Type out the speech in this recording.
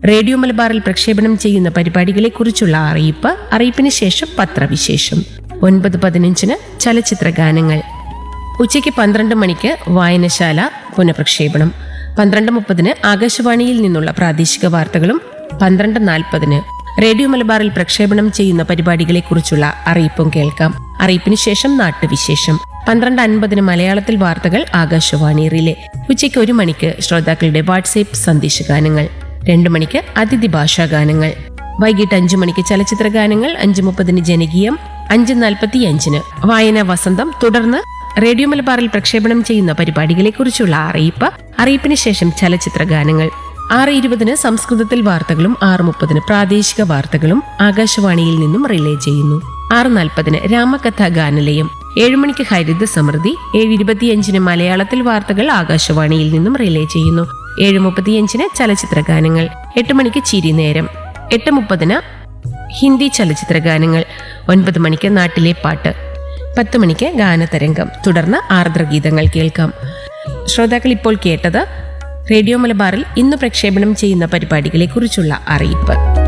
radio മലബാറിൽ പ്രക്ഷേപണം ചെയ്യുന്ന പരിപാടികളെക്കുറിച്ചുള്ള അറിയിപ്പ് അറിയിപ്പിന് ശേഷം പത്രവിശേഷം ഒൻപത് പതിനഞ്ചിന് ചലച്ചിത്ര ഗാനങ്ങൾ ഉച്ചയ്ക്ക് പന്ത്രണ്ട് മണിക്ക് വായനശാല പുനഃപ്രക്ഷേപണം പന്ത്രണ്ട് മുപ്പതിന് ആകാശവാണിയിൽ നിന്നുള്ള പ്രാദേശിക വാർത്തകളും പന്ത്രണ്ട് നാൽപ്പതിന് റേഡിയോ മലബാറിൽ പ്രക്ഷേപണം ചെയ്യുന്ന പരിപാടികളെക്കുറിച്ചുള്ള അറിയിപ്പും കേൾക്കാം അറിയിപ്പിന് ശേഷം നാട്ടുവിശേഷം പന്ത്രണ്ട് അൻപതിന് മലയാളത്തിൽ വാർത്തകൾ ആകാശവാണി റിലേ ഉച്ചയ്ക്ക് ഒരു മണിക്ക് ശ്രോതാക്കളുടെ വാട്സേപ്പ് സന്ദേശഗാനങ്ങൾ രണ്ടു മണിക്ക് അതിഥി ഭാഷാ ഗാനങ്ങൾ വൈകിട്ട് അഞ്ചു മണിക്ക് ചലച്ചിത്ര ഗാനങ്ങൾ അഞ്ചു മുപ്പതിന് ജനകീയം അഞ്ച് നാൽപ്പത്തി അഞ്ചിന് വായന വസന്തം തുടർന്ന് റേഡിയോ മലബാറിൽ പ്രക്ഷേപണം ചെയ്യുന്ന പരിപാടികളെക്കുറിച്ചുള്ള അറിയിപ്പ് അറിയിപ്പിന് ശേഷം ചലച്ചിത്ര ഗാനങ്ങൾ ആറ് ഇരുപതിന് സംസ്കൃതത്തിൽ വാർത്തകളും ആറ് മുപ്പതിന് പ്രാദേശിക വാർത്തകളും ആകാശവാണിയിൽ നിന്നും റിലേ ചെയ്യുന്നു ആറ് നാൽപ്പതിന് രാമകഥ ഗാനലയം ഏഴുമണിക്ക് ഹരിത സമൃദ്ധി ഏഴ് ഇരുപത്തിയഞ്ചിന് മലയാളത്തിൽ വാർത്തകൾ ആകാശവാണിയിൽ നിന്നും റിലേ ചെയ്യുന്നു ഏഴ് മുപ്പത്തിയഞ്ചിന് ചലച്ചിത്ര ഗാനങ്ങൾ എട്ട് മണിക്ക് ചിരി നേരം എട്ട് മുപ്പതിന് ഹിന്ദി ചലച്ചിത്ര ഗാനങ്ങൾ ഒൻപത് മണിക്ക് നാട്ടിലെ പാട്ട് പത്ത് മണിക്ക് ഗാനതരംഗം തുടർന്ന് ആർദ്രഗീതങ്ങൾ കേൾക്കാം ശ്രോതാക്കൾ ഇപ്പോൾ കേട്ടത് റേഡിയോ മലബാറിൽ ഇന്ന് പ്രക്ഷേപണം ചെയ്യുന്ന പരിപാടികളെക്കുറിച്ചുള്ള അറിയിപ്പ്